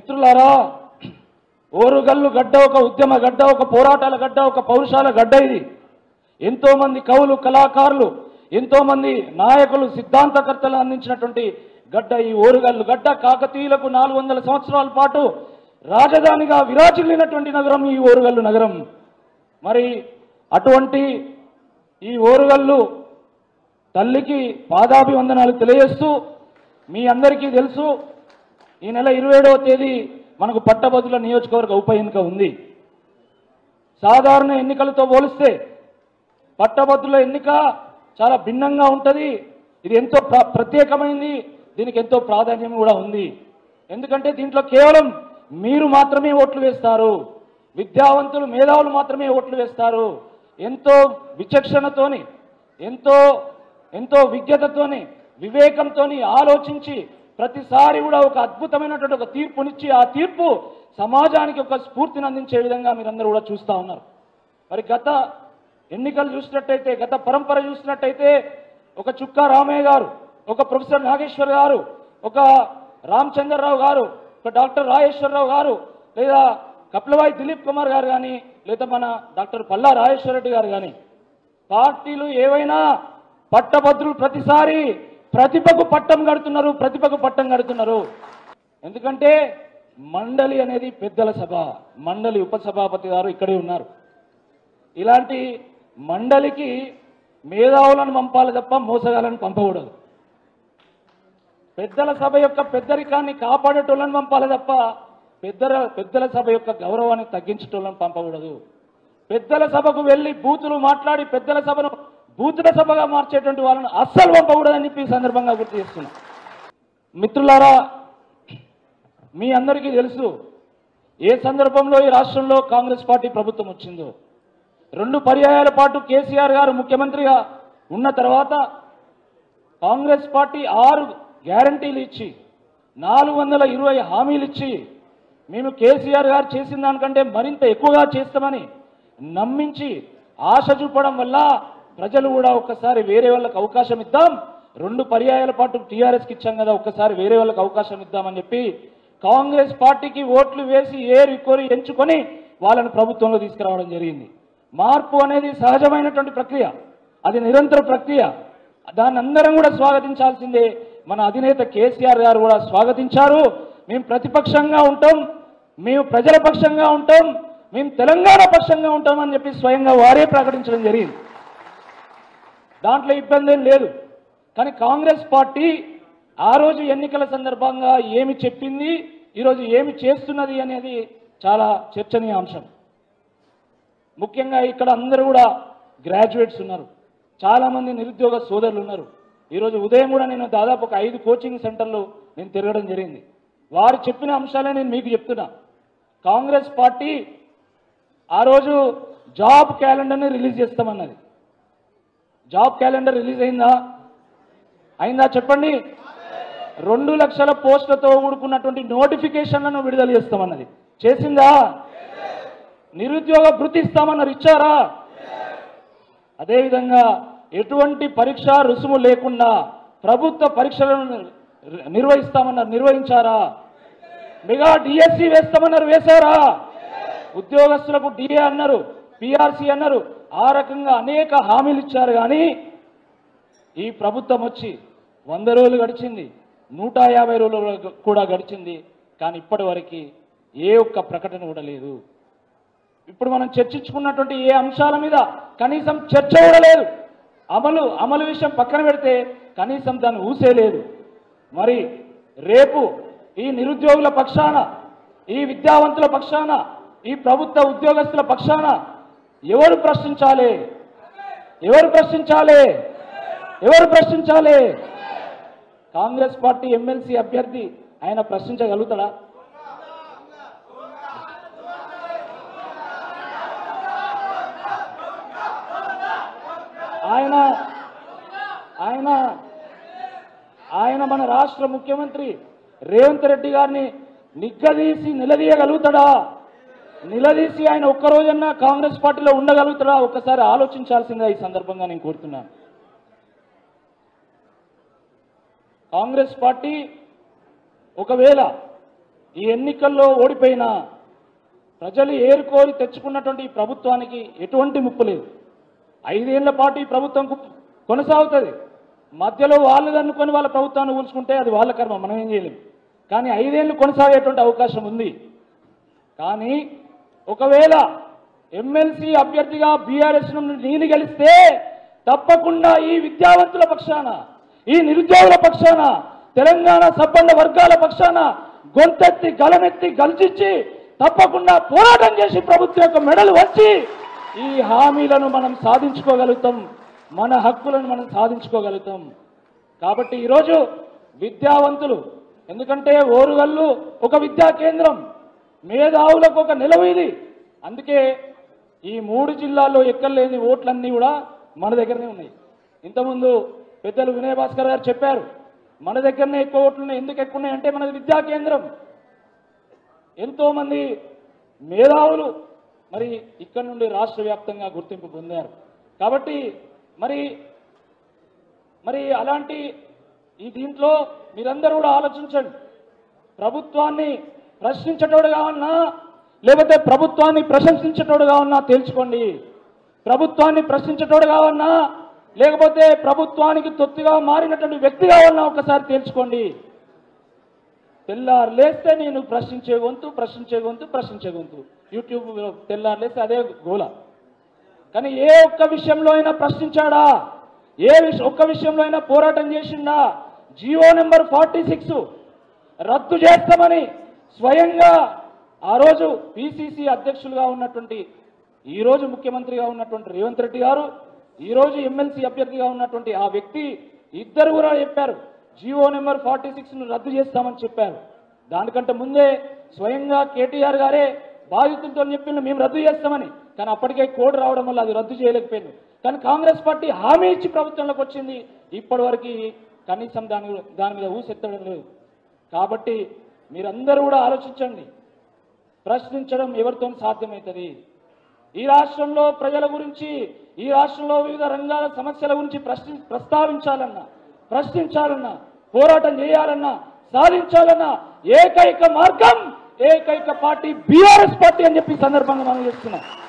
మిత్రులారా ఓరుగల్లు గడ్డ ఒక ఉద్యమ గడ్డ ఒక పోరాటాల గడ్డ ఒక పౌరుషాల గడ్డ ఇది ఎంతో మంది కవులు కళాకారులు ఎంతో మంది నాయకులు సిద్ధాంతకర్తలు అందించినటువంటి గడ్డ ఈ ఓరుగల్లు గడ్డ కాకతీయులకు నాలుగు వందల సంవత్సరాల పాటు రాజధానిగా విరాజిల్లినటువంటి నగరం ఈ ఓరుగల్లు నగరం మరి అటువంటి ఈ ఓరుగల్లు తల్లికి పాదాభివందనాలు తెలియజేస్తూ మీ అందరికీ తెలుసు ఈ నెల ఇరవై ఏడవ తేదీ మనకు పట్టభద్రుల నియోజకవర్గ ఉప ఎన్నిక ఉంది సాధారణ ఎన్నికలతో పోలిస్తే పట్టభద్రుల ఎన్నిక చాలా భిన్నంగా ఉంటుంది ఇది ఎంతో ప్ర- ప్రత్యేకమైంది దీనికి ఎంతో ప్రాధాన్యం కూడా ఉంది ఎందుకంటే దీంట్లో కేవలం మీరు మాత్రమే ఓట్లు వేస్తారు విద్యావంతులు మేధావులు మాత్రమే ఓట్లు వేస్తారు ఎంతో విచక్షణతోని ఎంతో ఎంతో విజ్ఞతతోని వివేకంతోని ఆలోచించి ప్రతిసారి కూడా ఒక అద్భుతమైనటువంటి ఒక తీర్పునిచ్చి ఆ తీర్పు సమాజానికి ఒక స్ఫూర్తిని అందించే విధంగా మీరందరూ కూడా చూస్తూ ఉన్నారు మరి గత ఎన్నికలు చూసినట్టయితే గత పరంపర చూసినట్టయితే ఒక చుక్కా రామయ్య గారు ఒక ప్రొఫెసర్ నాగేశ్వర్ గారు ఒక రామచంద్రరావు గారు ఒక డాక్టర్ రాజేశ్వరరావు గారు లేదా కపిలవాయి దిలీప్ కుమార్ గారు కానీ లేదా మన డాక్టర్ పల్లా రాజేశ్వర రెడ్డి గారు కానీ పార్టీలు ఏవైనా పట్టభద్రులు ప్రతిసారి ప్రతిభకు పట్టం కడుతున్నారు ప్రతిభకు పట్టం కడుతున్నారు ఎందుకంటే మండలి అనేది పెద్దల సభ మండలి ఉపసభాపతి గారు ఇక్కడే ఉన్నారు ఇలాంటి మండలికి మేధావులను పంపాలి తప్ప మోసగాలను పంపకూడదు పెద్దల సభ యొక్క పెద్దరికాన్ని కాపాడేటోళ్ళని పంపాలి తప్ప పెద్దల పెద్దల సభ యొక్క గౌరవాన్ని తగ్గించేటోళ్ళని పంపకూడదు పెద్దల సభకు వెళ్ళి బూతులు మాట్లాడి పెద్దల సభను బూతుల సభగా మార్చేటువంటి వాళ్ళని అస్సలు పంపకూడదని చెప్పి ఈ సందర్భంగా గుర్తు చేస్తున్నా మిత్రులారా మీ అందరికీ తెలుసు ఏ సందర్భంలో ఈ రాష్ట్రంలో కాంగ్రెస్ పార్టీ ప్రభుత్వం వచ్చిందో రెండు పర్యాయాల పాటు కేసీఆర్ గారు ముఖ్యమంత్రిగా ఉన్న తర్వాత కాంగ్రెస్ పార్టీ ఆరు గ్యారంటీలు ఇచ్చి నాలుగు వందల ఇరవై హామీలు ఇచ్చి మేము కేసీఆర్ గారు చేసిన దానికంటే మరింత ఎక్కువగా చేస్తామని నమ్మించి ఆశ చూపడం వల్ల ప్రజలు కూడా ఒక్కసారి వేరే వాళ్ళకి అవకాశం ఇద్దాం రెండు పర్యాయాల పాటు టీఆర్ఎస్కి ఇచ్చాం కదా ఒక్కసారి వేరే వాళ్ళకి అవకాశం ఇద్దామని చెప్పి కాంగ్రెస్ పార్టీకి ఓట్లు వేసి ఏరి కోరి ఎంచుకొని వాళ్ళని ప్రభుత్వంలో తీసుకురావడం జరిగింది మార్పు అనేది సహజమైనటువంటి ప్రక్రియ అది నిరంతర ప్రక్రియ దాన్ని అందరం కూడా స్వాగతించాల్సిందే మన అధినేత కేసీఆర్ గారు కూడా స్వాగతించారు మేము ప్రతిపక్షంగా ఉంటాం మేము ప్రజల పక్షంగా ఉంటాం మేము తెలంగాణ పక్షంగా ఉంటామని చెప్పి స్వయంగా వారే ప్రకటించడం జరిగింది దాంట్లో ఇబ్బంది ఏం లేదు కానీ కాంగ్రెస్ పార్టీ ఆ రోజు ఎన్నికల సందర్భంగా ఏమి చెప్పింది ఈరోజు ఏమి చేస్తున్నది అనేది చాలా చర్చనీయాంశం ముఖ్యంగా ఇక్కడ అందరూ కూడా గ్రాడ్యుయేట్స్ ఉన్నారు చాలామంది నిరుద్యోగ సోదరులు ఉన్నారు ఈరోజు ఉదయం కూడా నేను దాదాపు ఒక ఐదు కోచింగ్ సెంటర్లు నేను తిరగడం జరిగింది వారు చెప్పిన అంశాలే నేను మీకు చెప్తున్నా కాంగ్రెస్ పార్టీ ఆ రోజు జాబ్ క్యాలెండర్ని రిలీజ్ చేస్తామన్నది జాబ్ క్యాలెండర్ రిలీజ్ అయిందా అయిందా చెప్పండి రెండు లక్షల పోస్టులతో కూడుకున్నటువంటి నోటిఫికేషన్లను విడుదల చేస్తామన్నది చేసిందా నిరుద్యోగ భృతి ఇస్తామన్నారు ఇచ్చారా అదేవిధంగా ఎటువంటి పరీక్ష రుసుము లేకుండా ప్రభుత్వ పరీక్షలను నిర్- నిర్వహిస్తామన్నారు నిర్వహించారా మెగా డిఎస్సి వేస్తామన్నారు వేశారా ఉద్యోగస్తులకు డిఏ అన్నారు పిఆర్సి అన్నారు ఆ రకంగా అనేక హామీలు ఇచ్చారు కానీ ఈ ప్రభుత్వం వచ్చి వంద రోజులు గడిచింది నూట యాభై రోజులు కూడా గడిచింది కానీ ఇప్పటి వరకు ఏ ఒక్క ప్రకటన కూడా లేదు ఇప్పుడు మనం చర్చించుకున్నటువంటి ఏ అంశాల మీద కనీసం చర్చ కూడా లేదు అమలు అమలు విషయం పక్కన పెడితే కనీసం దాన్ని ఊసే లేదు మరి రేపు ఈ నిరుద్యోగుల పక్షాన ఈ విద్యావంతుల పక్షాన ఈ ప్రభుత్వ ఉద్యోగస్తుల పక్షాన ఎవరు ప్రశ్నించాలి ఎవరు ప్రశ్నించాలి ఎవరు ప్రశ్నించాలి కాంగ్రెస్ పార్టీ ఎమ్మెల్సీ అభ్యర్థి ఆయన ప్రశ్నించగలుగుతాడా ఆయన ఆయన ఆయన మన రాష్ట్ర ముఖ్యమంత్రి రేవంత్ రెడ్డి గారిని నిగ్గదీసి నిలదీయగలుగుతాడా నిలదీసి ఆయన ఒక్కరోజన్నా కాంగ్రెస్ పార్టీలో ఉండగలుగుతాడా ఒక్కసారి ఆలోచించాల్సిందే ఈ సందర్భంగా నేను కోరుతున్నాను కాంగ్రెస్ పార్టీ ఒకవేళ ఈ ఎన్నికల్లో ఓడిపోయినా ప్రజలు ఏరుకోరి తెచ్చుకున్నటువంటి ఈ ప్రభుత్వానికి ఎటువంటి ముప్పు లేదు ఐదేళ్ల పాటు ఈ ప్రభుత్వం కు- కొనసాగుతుంది మధ్యలో వాళ్ళు అనుకొని వాళ్ళ ప్రభుత్వాన్ని ఊల్చుకుంటే అది వాళ్ళ కర్మ మనం ఏం చేయలేం కానీ ఐదేళ్లు కొనసాగేటువంటి అవకాశం ఉంది కానీ ఒకవేళ ఎమ్మెల్సీ అభ్యర్థిగా బీఆర్ఎస్ నుండి నేను గెలిస్తే తప్పకుండా ఈ విద్యావంతుల పక్షాన ఈ నిరుద్యోగుల పక్షాన తెలంగాణ సబ్బండ వర్గాల పక్షాన గొంతెత్తి గలమెత్తి గల్చిచ్చి తప్పకుండా పోరాటం చేసి ప్రభుత్వం యొక్క మెడలు వచ్చి ఈ హామీలను మనం సాధించుకోగలుగుతాం మన హక్కులను మనం సాధించుకోగలుగుతాం కాబట్టి ఈరోజు విద్యావంతులు ఎందుకంటే ఓరుగల్లు ఒక విద్యా కేంద్రం మేధావులకు ఒక నిలవు ఇది అందుకే ఈ మూడు జిల్లాల్లో ఎక్కర్లేని ఓట్లన్నీ కూడా మన దగ్గరనే ఉన్నాయి ఇంతకుముందు పెద్దలు వినయ్ భాస్కర్ గారు చెప్పారు మన దగ్గరనే ఎక్కువ ఓట్లు ఉన్నాయి ఎందుకు ఎక్కువ ఉన్నాయి అంటే మనది విద్యా కేంద్రం ఎంతో మంది మేధావులు మరి ఇక్కడ నుండి రాష్ట్ర వ్యాప్తంగా గుర్తింపు పొందారు కాబట్టి మరి మరి అలాంటి ఈ దీంట్లో మీరందరూ కూడా ఆలోచించండి ప్రభుత్వాన్ని ప్రశ్నించేటోడు కావన్నా లేకపోతే ప్రభుత్వాన్ని ప్రశంసించేటోడు కావన్నా తేల్చుకోండి ప్రభుత్వాన్ని ప్రశ్నించేటోడు కావన్నా లేకపోతే ప్రభుత్వానికి తొత్తుగా మారినటువంటి వ్యక్తి కావన్నా ఒకసారి తేల్చుకోండి తెల్లారు లేస్తే నేను ప్రశ్నించే గొంతు ప్రశ్నించే గొంతు ప్రశ్నించే గొంతు యూట్యూబ్ తెల్లారు లేస్తే అదే గోల కానీ ఏ ఒక్క విషయంలో అయినా ప్రశ్నించాడా ఏ విష ఒక్క విషయంలో అయినా పోరాటం చేసిండా జియో నెంబర్ ఫార్టీ సిక్స్ రద్దు చేస్తామని స్వయంగా ఆ రోజు పిసిసి అధ్యక్షులుగా ఉన్నటువంటి ఈ రోజు ముఖ్యమంత్రిగా ఉన్నటువంటి రేవంత్ రెడ్డి గారు ఈ రోజు ఎమ్మెల్సీ అభ్యర్థిగా ఉన్నటువంటి ఆ వ్యక్తి ఇద్దరు కూడా చెప్పారు జియో నెంబర్ ఫార్టీ సిక్స్ ను రద్దు చేస్తామని చెప్పారు దానికంటే ముందే స్వయంగా కేటీఆర్ గారే బాధితులతో చెప్పిండు మేము రద్దు చేస్తామని కానీ అప్పటికే కోడ్ రావడం వల్ల అది రద్దు చేయలేకపోయింది కానీ కాంగ్రెస్ పార్టీ హామీ ఇచ్చి ప్రభుత్వంలోకి వచ్చింది ఇప్పటి వరకు కనీసం దాని దాని మీద ఊసెత్తడం లేదు కాబట్టి మీరందరూ కూడా ఆలోచించండి ప్రశ్నించడం ఎవరితో సాధ్యమవుతుంది ఈ రాష్ట్రంలో ప్రజల గురించి ఈ రాష్ట్రంలో వివిధ రంగాల సమస్యల గురించి ప్రశ్ని ప్రస్తావించాలన్నా ప్రశ్నించాలన్నా పోరాటం చేయాలన్నా సాధించాలన్నా ఏకైక మార్గం ఏకైక పార్టీ బీఆర్ఎస్ పార్టీ అని చెప్పి ఈ సందర్భంగా మనం చేస్తున్నాం